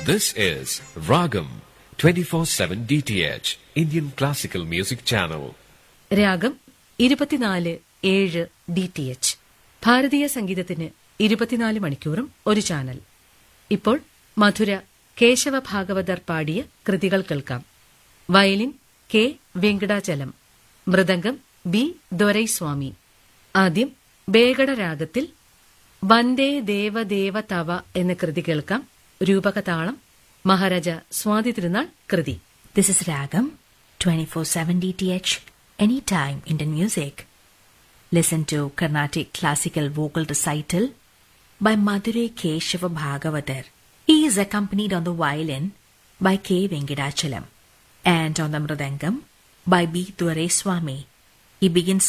This is Ragam 24/7 DTH Indian Classical Music Channel. രാഗം ഇരുപത്തിനാല് ഏഴ് ഡി ടി എച്ച് ഭാരതീയ സംഗീതത്തിന് ഇരുപത്തിനാല് മണിക്കൂറും ഒരു ചാനൽ ഇപ്പോൾ മധുര കേശവ ഭാഗവതർ പാടിയ കൃതികൾ കേൾക്കാം violin K Venkatachalam mridangam B Doraiswamy ആദ്യം ബേഗട രാഗത്തിൽ വന്ദേ ദേവദേവ തവ എന്ന കൃതി കേൾക്കാം രൂപകതാളം മഹാരാജ സ്വാതി തിരുനാൾ കൃതി This is Ragam 24/7 DTH anytime Indian music. Listen to Carnatic classical vocal recital by Madurai Keshava Bhagavatar. He is accompanied on the violin by K. Venkadachalam and on the mridangam by B. Dwareswamy. He begins